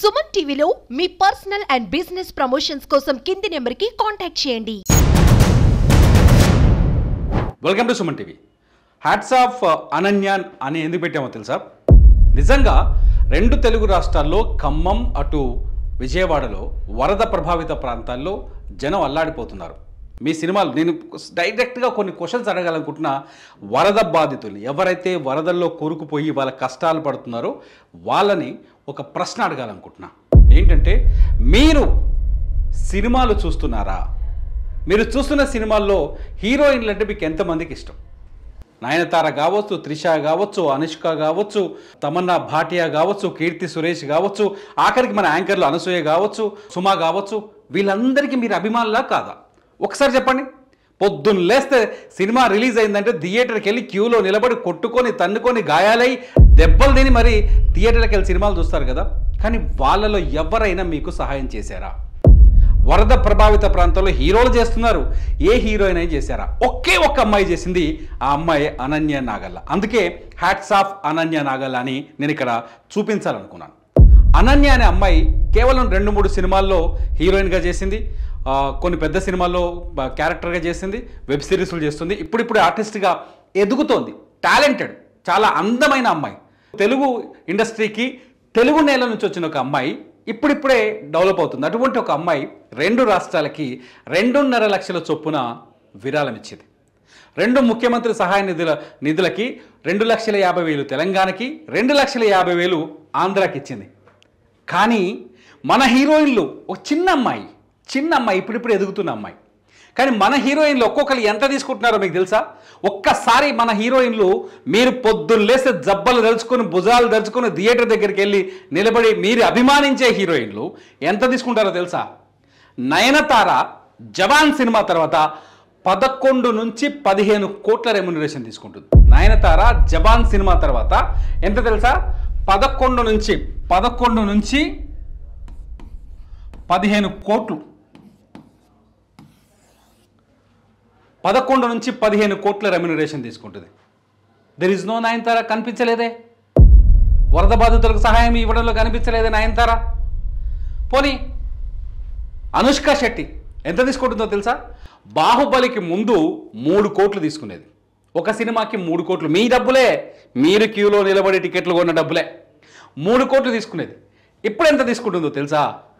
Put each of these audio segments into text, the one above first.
సుమన్ టీవీలో మీ personal and business promotions కోసం కింది నెంబర్కి కాంటాక్ట్ చేయండి welcome to Suman TV hats off అనన్యాన్ అని ఎందుకు పెట్టామో తెలుసా నిజంగా రెండు తెలుగు రాష్ట్రాల్లో ఖమ్మం అటు విజయవాడలో వరద ప్రభావిత ప్రాంతాల్లో జనం అల్లాడిపోతున్నారు మీ సినిమాలు నేను డైరెక్ట్గా కొన్ని క్వశ్చన్స్ అడగాలనుకుంటున్నా వరద బాధితులు ఎవరైతే వరదల్లో కూరుకుపోయి వాళ్ళ కష్టాలు పడుతున్నారో వాళ్ళని ఒక ప్రశ్న అడగాలనుకుంటున్నా ఏంటంటే మీరు సినిమాలు చూస్తున్నారా మీరు చూస్తున్న సినిమాల్లో హీరోయిన్లు అంటే మీకు ఎంతమందికి ఇష్టం నయనతార కావచ్చు త్రిష కావచ్చు అనుష్క కావచ్చు తమన్నా భాటియా కావచ్చు కీర్తి సురేష్ కావచ్చు ఆఖరికి మన యాంకర్లు అనసూయ కావచ్చు సుమా కావచ్చు వీళ్ళందరికీ మీరు అభిమానులా కాదా ఒకసారి చెప్పండి పొద్దున్న లేస్తే సినిమా రిలీజ్ అయిందంటే థియేటర్కి వెళ్ళి క్యూలో నిలబడి కొట్టుకొని తన్నుకొని గాయాలై దెబ్బలు తిని మరి థియేటర్కి వెళ్ళి సినిమాలు చూస్తారు కదా కానీ వాళ్ళలో ఎవరైనా మీకు సహాయం చేశారా వరద ప్రభావిత ప్రాంతాల్లో హీరోలు చేస్తున్నారు ఏ హీరోయిన్ అయినా చేశారా ఒకే ఒక్క అమ్మాయి చేసింది ఆ అమ్మాయి అనన్య నాగల్ల అందుకే హ్యాట్స్ ఆఫ్ అనన్య నాగల్ల అని నేను ఇక్కడ చూపించాలనుకున్నాను అనన్య అనే అమ్మాయి కేవలం రెండు మూడు సినిమాల్లో హీరోయిన్గా చేసింది ఆ, కొన్ని పెద్ద సినిమాల్లో బ- క్యారెక్టర్గా చేసింది వెబ్ సిరీస్లు చేస్తుంది ఇప్పుడిప్పుడు ఆర్టిస్ట్గా ఎదుగుతోంది టాలెంటెడ్ చాలా అందమైన అమ్మాయి తెలుగు ఇండస్ట్రీకి తెలుగు నేల నుంచి వచ్చిన ఒక అమ్మాయి ఇప్పుడిప్పుడే డెవలప్ అవుతుంది అటువంటి ఒక అమ్మాయి రెండు రాష్ట్రాలకి రెండున్నర లక్షల చొప్పున విరాళం ఇచ్చింది రెండు ముఖ్యమంత్రి సహాయ నిధుల నిధులకి రెండు లక్షల యాభై వేలు తెలంగాణకి రెండు లక్షల యాభై వేలు ఆంధ్రాకి ఇచ్చింది కానీ మన హీరోయిన్లు ఒక చిన్న అమ్మాయి చిన్న అమ్మాయి ఇప్పుడిప్పుడు ఎదుగుతున్న అమ్మాయి కానీ మన హీరోయిన్లు ఒక్కొక్కరు ఎంత తీసుకుంటున్నారో మీకు తెలుసా ఒక్కసారి మన హీరోయిన్లు మీరు పొద్దున్న లేస్తే జబ్బలు దలుచుకొని భుజాలు దలుచుకొని థియేటర్ దగ్గరికి వెళ్ళి నిలబడి మీరు అభిమానించే హీరోయిన్లు ఎంత తీసుకుంటారో తెలుసా నయనతార జవాన్ సినిమా తర్వాత పదకొండు నుంచి పదిహేను కోట్ల రెమ్యునరేషన్ తీసుకుంటుంది నయనతార జవాన్ సినిమా తర్వాత ఎంత తెలుసా పదకొండు నుంచి పదకొండు నుంచి పదిహేను కోట్లు పదకొండు నుంచి పదిహేను కోట్ల రెమ్యునరేషన్ తీసుకుంటుంది దెర్ ఇస్ నో నయనతార కనిపించలేదే వరద బాధితులకు సహాయం ఇవ్వడంలో కనిపించలేదే నయనతార పోనీ అనుష్క శెట్టి ఎంత తీసుకుంటుందో తెలుసా బాహుబలికి ముందు మూడు కోట్లు తీసుకునేది ఒక సినిమాకి మూడు కోట్లు మీ డబ్బులే మీరు క్యూలో నిలబడి టికెట్లు కొన్న డబ్బులే మూడు కోట్లు తీసుకునేది ఇప్పుడు ఎంత తీసుకుంటుందో తెలుసా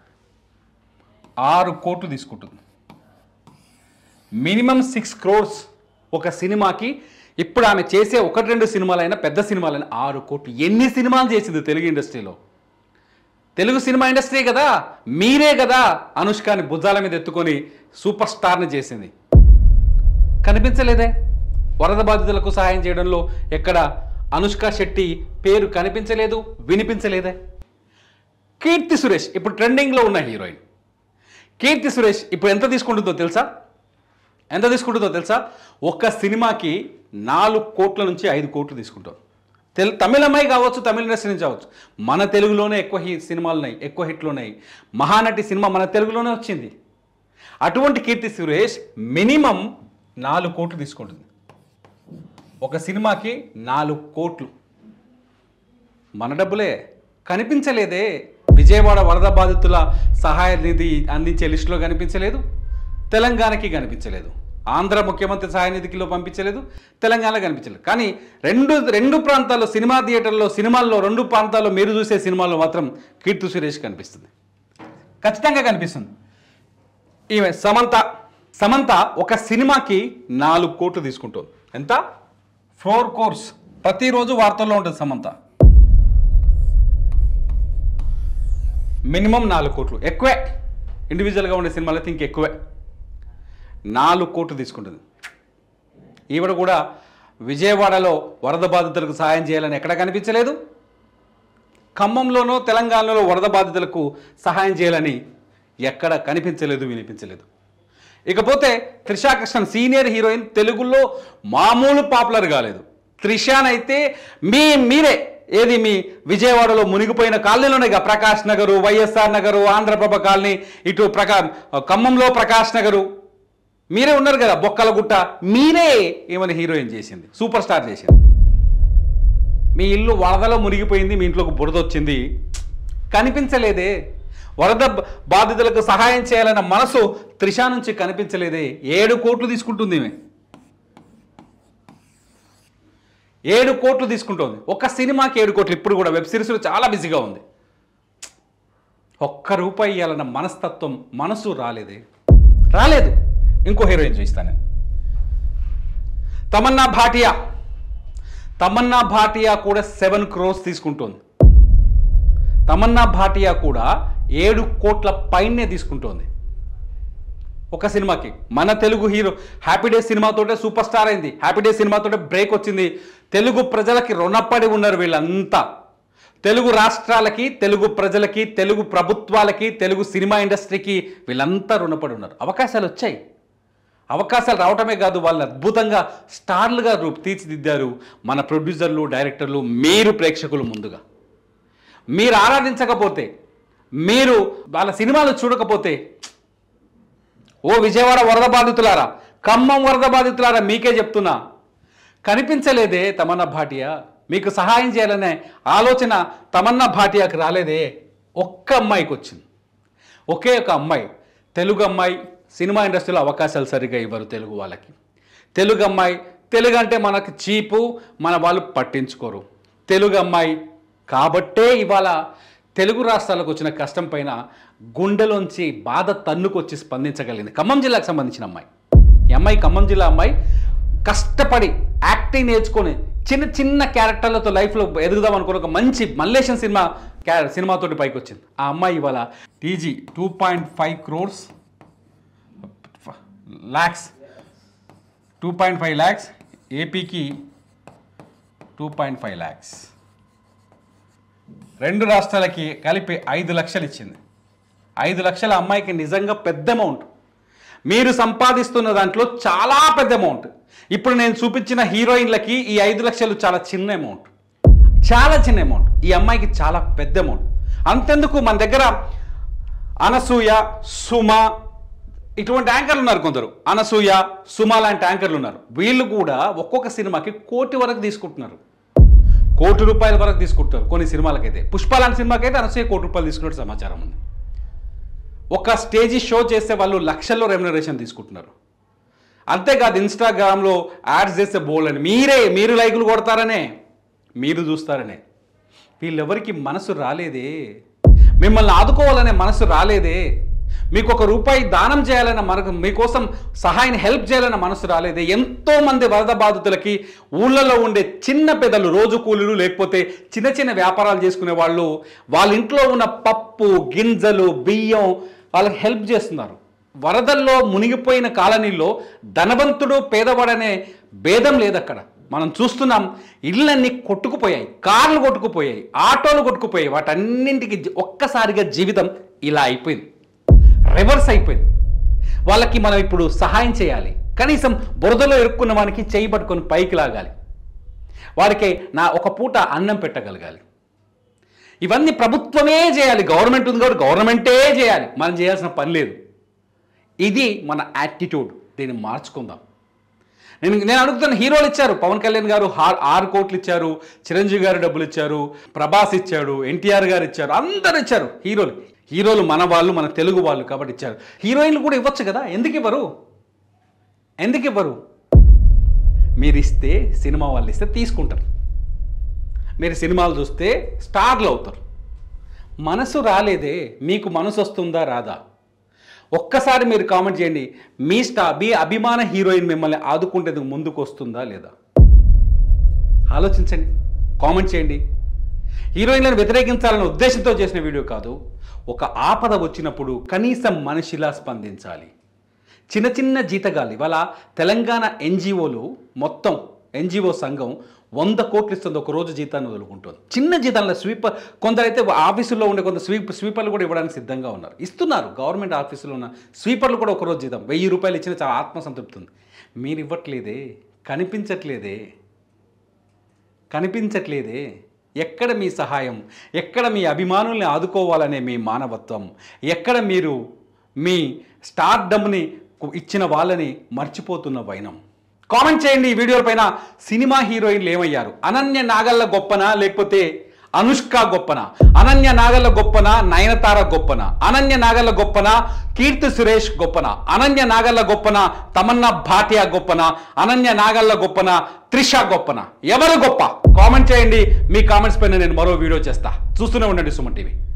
ఆరు కోట్లు తీసుకుంటుంది మినిమం సిక్స్ క్రోర్స్ ఒక సినిమాకి ఇప్పుడు ఆమె చేసే ఒకటి రెండు సినిమాలైనా పెద్ద సినిమాలైనా ఆరు కోట్లు ఎన్ని సినిమాలు చేసింది తెలుగు ఇండస్ట్రీలో తెలుగు సినిమా ఇండస్ట్రీ కదా మీరే కదా అనుష్కాని భుజాల మీద ఎత్తుకొని సూపర్ స్టార్ని చేసింది కనిపించలేదే వరద బాధితులకు సహాయం చేయడంలో ఎక్కడ అనుష్క శెట్టి పేరు కనిపించలేదు వినిపించలేదే కీర్తి సురేష్ ఇప్పుడు ట్రెండింగ్లో ఉన్న హీరోయిన్ కీర్తి సురేష్ ఇప్పుడు ఎంత తీసుకుంటుందో తెలుసా ఎంత తీసుకుంటుందో తెలుసా ఒక్క సినిమాకి నాలుగు కోట్ల నుంచి ఐదు కోట్లు తీసుకుంటాం తెలు తమిళ అమ్మాయి కావచ్చు తమిళ ఇండస్ట్రీ నుంచి కావచ్చు మన తెలుగులోనే ఎక్కువ హీ సినిమాలు ఉన్నాయి ఎక్కువ హిట్లు ఉన్నాయి మహానటి సినిమా మన తెలుగులోనే వచ్చింది అటువంటి కీర్తి సురేష్ మినిమం నాలుగు కోట్లు తీసుకుంటుంది ఒక సినిమాకి నాలుగు కోట్లు మన డబ్బులే కనిపించలేదే విజయవాడ వరద బాధితుల సహాయ నిధి అందించే లిస్టులో కనిపించలేదు తెలంగాణకి కనిపించలేదు ఆంధ్ర ముఖ్యమంత్రి సహాయ నిధికిలో పంపించలేదు తెలంగాణలో కనిపించలేదు కానీ రెండు రెండు ప్రాంతాల్లో సినిమా థియేటర్లో సినిమాల్లో రెండు ప్రాంతాల్లో మీరు చూసే సినిమాల్లో మాత్రం కీర్తి సురేష్ కనిపిస్తుంది ఖచ్చితంగా కనిపిస్తుంది ఈమె సమంత సమంత ఒక సినిమాకి నాలుగు కోట్లు తీసుకుంటుంది ఎంత ఫోర్ కోర్స్ ప్రతిరోజు వార్తల్లో ఉంటుంది సమంత మినిమం నాలుగు కోట్లు ఎక్కువే ఇండివిజువల్గా ఉండే సినిమాలు అయితే ఇంకెక్కువే నాలుగు కోట్లు తీసుకుంటుంది ఈవిడ కూడా విజయవాడలో వరద బాధితులకు సహాయం చేయాలని ఎక్కడ కనిపించలేదు ఖమ్మంలోనో తెలంగాణలో వరద బాధితులకు సహాయం చేయాలని ఎక్కడ కనిపించలేదు వినిపించలేదు ఇకపోతే త్రిషా కృష్ణన్ సీనియర్ హీరోయిన్ తెలుగులో మామూలు పాపులర్ కాలేదు త్రిషానైతే మీ మీరే ఏది మీ విజయవాడలో మునిగిపోయిన కాలనీలోనే ఇక ప్రకాష్ నగరు వైఎస్ఆర్ నగరు ఆంధ్రప్రభ కాలనీ ఇటు ప్రకా ఖమ్మంలో ప్రకాష్ నగరు మీరే ఉన్నారు కదా బొక్కల గుట్ట మీరే ఏమైనా హీరోయిన్ చేసింది సూపర్ స్టార్ చేసింది మీ ఇల్లు వరదలో మునిగిపోయింది మీ ఇంట్లోకి బురద వచ్చింది కనిపించలేదే వరద బ- బాధితులకు సహాయం చేయాలన్న మనసు త్రిష నుంచి కనిపించలేదే ఏడు కోట్లు తీసుకుంటుంది ఈమె ఏడు కోట్లు తీసుకుంటుంది ఒక సినిమాకి ఏడు కోట్లు ఇప్పుడు కూడా వెబ్ సిరీస్లో చాలా బిజీగా ఉంది ఒక్క రూపాయి ఇవ్వాలన్న మనస్తత్వం మనసు రాలేదే రాలేదు ఇంకో హీరోయిన్ చూపిస్తాను నేను తమన్నా భాటియా తమన్నా భాటియా కూడా సెవెన్ క్రోర్స్ తీసుకుంటుంది తమన్నా భాటియా కూడా ఏడు కోట్ల పైనే తీసుకుంటోంది ఒక సినిమాకి మన తెలుగు హీరో హ్యాపీ డే సినిమాతోటే సూపర్ స్టార్ అయింది హ్యాపీ డే సినిమాతోటే బ్రేక్ వచ్చింది తెలుగు ప్రజలకి రుణపడి ఉన్నారు వీళ్ళంతా తెలుగు రాష్ట్రాలకి తెలుగు ప్రజలకి తెలుగు ప్రభుత్వాలకి తెలుగు సినిమా ఇండస్ట్రీకి వీళ్ళంతా రుణపడి ఉన్నారు అవకాశాలు వచ్చాయి అవకాశాలు రావటమే కాదు వాళ్ళు అద్భుతంగా స్టార్లుగా రూపు తీర్చిదిద్దారు మన ప్రొడ్యూసర్లు డైరెక్టర్లు మీరు ప్రేక్షకులు ముందుగా మీరు ఆరాధించకపోతే మీరు వాళ్ళ సినిమాలు చూడకపోతే ఓ విజయవాడ వరద బాధితులారా ఖమ్మం వరద బాధితులారా మీకే చెప్తున్నా కనిపించలేదే తమన్నా భాటియా మీకు సహాయం చేయాలనే ఆలోచన తమన్నా భాటియాకి రాలేదే ఒక్క అమ్మాయికి వచ్చింది ఒకే ఒక అమ్మాయి తెలుగు అమ్మాయి సినిమా ఇండస్ట్రీలో అవకాశాలు సరిగా ఇవ్వరు తెలుగు వాళ్ళకి తెలుగు అమ్మాయి తెలుగు అంటే మనకు చీపు మన వాళ్ళు పట్టించుకోరు తెలుగు అమ్మాయి కాబట్టే ఇవాళ తెలుగు రాష్ట్రాలకు వచ్చిన కష్టం పైన గుండెలోంచి బాధ తన్నుకొచ్చి స్పందించగలిగింది ఖమ్మం జిల్లాకు సంబంధించిన అమ్మాయి ఈ అమ్మాయి ఖమ్మం జిల్లా అమ్మాయి కష్టపడి యాక్టింగ్ నేర్చుకొని చిన్న చిన్న క్యారెక్టర్లతో లైఫ్లో ఎదుగుదాం అనుకుని ఒక మంచి మల్లేషన్ సినిమా క్యా సినిమాతోటి పైకి వచ్చింది ఆ అమ్మాయి ఇవాళ TG two point five crores lakhs two point five lakhs ఏపీకి టూ పాయింట్ ఫైవ్ ల్యాక్స్ రెండు రాష్ట్రాలకి కలిపి ఐదు లక్షలు ఇచ్చింది ఐదు లక్షల అమ్మాయికి నిజంగా పెద్ద అమౌంట్ మీరు సంపాదిస్తున్న దాంట్లో చాలా పెద్ద అమౌంట్ ఇప్పుడు నేను చూపించిన హీరోయిన్లకి ఈ ఐదు లక్షలు చాలా చిన్న అమౌంట్ చాలా చిన్న అమౌంట్ ఈ అమ్మాయికి చాలా పెద్ద అమౌంట్ అంతెందుకు మన దగ్గర అనసూయ సుమ ఇటువంటి యాంకర్లు ఉన్నారు కొందరు అనసూయ సుమ లాంటి యాంకర్లు ఉన్నారు వీళ్ళు కూడా ఒక్కొక్క సినిమాకి కోటి వరకు తీసుకుంటున్నారు కోటి రూపాయల వరకు తీసుకుంటారు కొన్ని సినిమాలకైతే పుష్ప లాంటి సినిమాకైతే అనసూయ కోటి రూపాయలు తీసుకున్నట్టు సమాచారం ఉంది ఒక స్టేజీ షో చేస్తే వాళ్ళు లక్షల్లో రెమ్యునరేషన్ తీసుకుంటున్నారు అంతేకాదు ఇన్స్టాగ్రామ్లో యాడ్స్ చేస్తే బోల్డ్ అని మీరే మీరు లైకులు కొడతారనే మీరు చూస్తారనే వీళ్ళెవరికి మనసు రాలేదే మిమ్మల్ని ఆదుకోవాలనే మనసు రాలేదే మీకు ఒక రూపాయి దానం చేయాలన్న మనకు మీకోసం సహాయం హెల్ప్ చేయాలన్న మనసు రాలేదే ఎంతో మంది వరద బాధితులకి ఊళ్ళలో ఉండే చిన్న పెద్దలు రోజు కూలీలు లేకపోతే చిన్న చిన్న వ్యాపారాలు చేసుకునే వాళ్ళు వాళ్ళ ఇంట్లో ఉన్న పప్పు గింజలు బియ్యం వాళ్ళకి హెల్ప్ చేస్తున్నారు వరదల్లో మునిగిపోయిన కాలనీలో ధనవంతుడు పేదవాడనే భేదం లేదు అక్కడ మనం చూస్తున్నాం ఇళ్ళన్నీ కొట్టుకుపోయాయి కార్లు కొట్టుకుపోయాయి ఆటోలు కొట్టుకుపోయాయి వాటన్నింటికి జీ- ఒక్కసారిగా జీవితం ఇలా అయిపోయింది రివర్స్ అయిపోయింది వాళ్ళకి మనం ఇప్పుడు సహాయం చేయాలి కనీసం బురదలో ఇరుక్కున్న వానికి చేయి పట్టుకొని పైకి లాగాలి వారికి నా ఒక పూట అన్నం పెట్టగలగాలి ఇవన్నీ ప్రభుత్వమే చేయాలి గవర్నమెంట్ ఉంది కాబట్టి గవర్నమెంటే చేయాలి మనం చేయాల్సిన పని లేదు ఇది మన యాటిట్యూడ్ దీన్ని మార్చుకుందాం నేను నేను అడుగుతున్న హీరోలు ఇచ్చారు పవన్ కళ్యాణ్ గారు హార్ ఆరు కోట్లు ఇచ్చారు చిరంజీవి గారు డబ్బులు ఇచ్చారు ప్రభాస్ ఇచ్చాడు ఎన్టీఆర్ గారు ఇచ్చారు అందరు ఇచ్చారు హీరోలు హీరోలు మన వాళ్ళు మన తెలుగు వాళ్ళు కాబట్టి ఇచ్చారు హీరోయిన్లు కూడా ఇవ్వచ్చు కదా ఎందుకు ఇవ్వరు ఎందుకు ఇవ్వరు మీరు ఇస్తే సినిమా వాళ్ళు ఇస్తే తీసుకుంటారు మీరు సినిమాలు చూస్తే స్టార్లు అవుతారు మనసు రాలేదే మీకు మనసు వస్తుందా రాదా ఒక్కసారి మీరు కామెంట్ చేయండి మీ స్టా మీ అభిమాన హీరోయిన్ మిమ్మల్ని ఆదుకుంటేందుకు ముందుకు వస్తుందా లేదా ఆలోచించండి కామెంట్ చేయండి హీరోయిన్లను వ్యతిరేకించాలనే ఉద్దేశంతో చేసిన వీడియో కాదు ఒక ఆపద వచ్చినప్పుడు కనీసం మనిషిలా స్పందించాలి చిన్న చిన్న జీతగాలు ఇవాళ తెలంగాణ ఎన్జిఓలు మొత్తం ఎన్జిఓ సంఘం వంద కోట్లు ఇస్తుంది ఒక రోజు జీతాన్ని వదులుకుంటుంది చిన్న జీతాల స్వీపర్ కొందరైతే ఆఫీసుల్లో ఉండే కొంత స్వీప్ స్వీపర్లు కూడా ఇవ్వడానికి సిద్ధంగా ఉన్నారు ఇస్తున్నారు గవర్నమెంట్ ఆఫీసులో ఉన్న స్వీపర్లు కూడా ఒక రోజు జీతం వెయ్యి రూపాయలు ఇచ్చిన చాలా ఆత్మసంతృప్తి ఉంది మీరు ఇవ్వట్లేదే కనిపించట్లేదే కనిపించట్లేదే ఎక్కడ మీ సహాయం ఎక్కడ మీ అభిమానుల్ని ఆదుకోవాలనే మీ మానవత్వం ఎక్కడ మీరు మీ స్టార్డమ్ని ఇచ్చిన వాళ్ళని మర్చిపోతున్న వైనం కామెంట్ చేయండి ఈ వీడియో పైన సినిమా హీరోయిన్లు ఏమయ్యారు అనన్య నాగల్ల గొప్పనా లేకపోతే అనుష్క గొప్పన అనన్య నాగల్ల గొప్పన నయనతార గొప్పన అనన్య నాగల్ల గొప్పన కీర్తి సురేష్ గొప్పన అనన్య నాగల్ల గొప్పన తమన్నా భాటియా గొప్పన అనన్య నాగల్ల గొప్పన త్రిష గొప్పన ఎవరు గొప్ప కామెంట్ చేయండి మీ కామెంట్స్ పైన నేను మరో వీడియో చేస్తా చూస్తూనే ఉండండి సుమన్ టీవీ